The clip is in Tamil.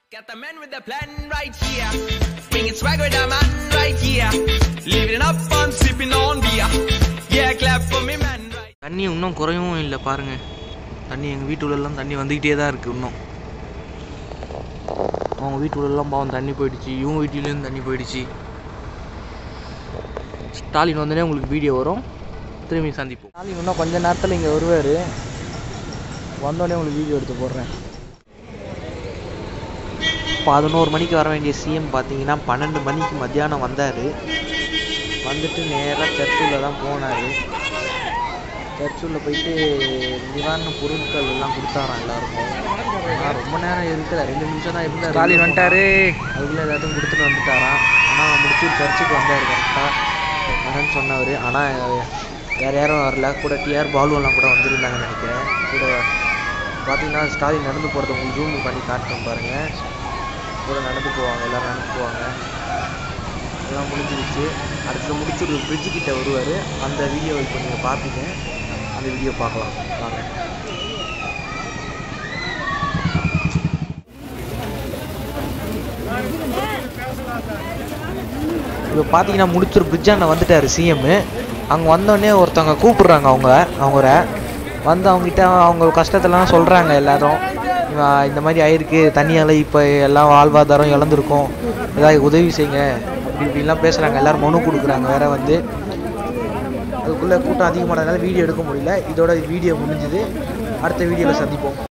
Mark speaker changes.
Speaker 1: Got the man with the plan right here. Bringing swag with the man right here. Living up on sipping on beer. Yeah, clap for me, man. Right.
Speaker 2: தண்ணி இன்னும் குறையவும் இல்லை பாருங்க தண்ணி எங்கள் வீட்டுலலாம் தண்ணி வந்துக்கிட்டே தான் இருக்குது இன்னும் அவங்க வீட்டுலலாம் பாவம் தண்ணி போயிடுச்சு இவங்க வீட்டிலேயும் தண்ணி போயிடுச்சு ஸ்டாலின் வந்தோடனே உங்களுக்கு வீடியோ வரும் திரும்பி சந்திப்போம் ஸ்டாலின் இன்னும் கொஞ்ச நேரத்தில் இங்கே வருவார் வந்தோடனே உங்களுக்கு வீடியோ எடுத்து போடுறேன் பதினோரு மணிக்கு வர வேண்டிய சிஎம் பார்த்தீங்கன்னா பன்னெண்டு மணிக்கு மத்தியானம் வந்தார் வந்துட்டு நேராக சர்ச்சில் தான் போனார் சர்ச்சுள்ள போயிட்டு நிவாரண பொருட்கள் எல்லாம் கொடுத்தாராம் எல்லாருக்கும் ஆனால் ரொம்ப நேரம் இருக்கல ரெண்டு நிமிஷம் தான் இருந்தார்
Speaker 3: ஸ்டாலின் வந்துட்டாரு
Speaker 2: அதுக்குள்ளே எல்லாத்தையும் கொடுத்துட்டு வந்துட்டாராம் ஆனால் முடிச்சு சர்ச்சுக்கு வந்தார் கரெக்டாக வரேன்னு சொன்னவர் ஆனால் வேறு யாரும் வரல கூட டிஆர் பாலுவெல்லாம் கூட வந்திருந்தாங்கன்னு நினைக்கிறேன் கூட பார்த்தீங்கன்னா ஸ்டாலின் நடந்து போகிறத உங்களுக்கு ஜூம் பண்ணி காட்டுறேன் பாருங்கள் கூட நடந்து போவாங்க எல்லோரும் நடந்து போவாங்க எல்லாம் முடிஞ்சிருச்சு அடுத்து முடிச்சு ஒரு bridge கிட்ட வருவார் அந்த வீடியோ இப்போ நீங்கள் பார்ப்பீங்க அந்த வீடியோ பார்க்கலாம் வாங்க இப்போ பார்த்தீங்கன்னா முடிச்சூர் பிரிட்ஜாண்ட வந்துட்டார் சிஎம் அங்கே வந்தோடனே ஒருத்தவங்க கூப்பிடுறாங்க அவங்க அவங்கள வந்து அவங்ககிட்ட அவங்க கஷ்டத்தெல்லாம் சொல்கிறாங்க எல்லாரும் இவன் இந்த மாதிரி ஆயிருக்கு தண்ணியால் இப்போ எல்லாம் வாழ்வாதாரம் இழந்திருக்கும் ஏதாவது உதவி செய்யுங்க அப்படி இப்படிலாம் பேசுகிறாங்க எல்லாரும் மனு கொடுக்குறாங்க வேற வந்து அதுக்குள்ளே கூட்டம் அதிகமானதுனால வீடியோ எடுக்க முடியல இதோட வீடியோ முடிஞ்சுது அடுத்த வீடியோவில் சந்திப்போம்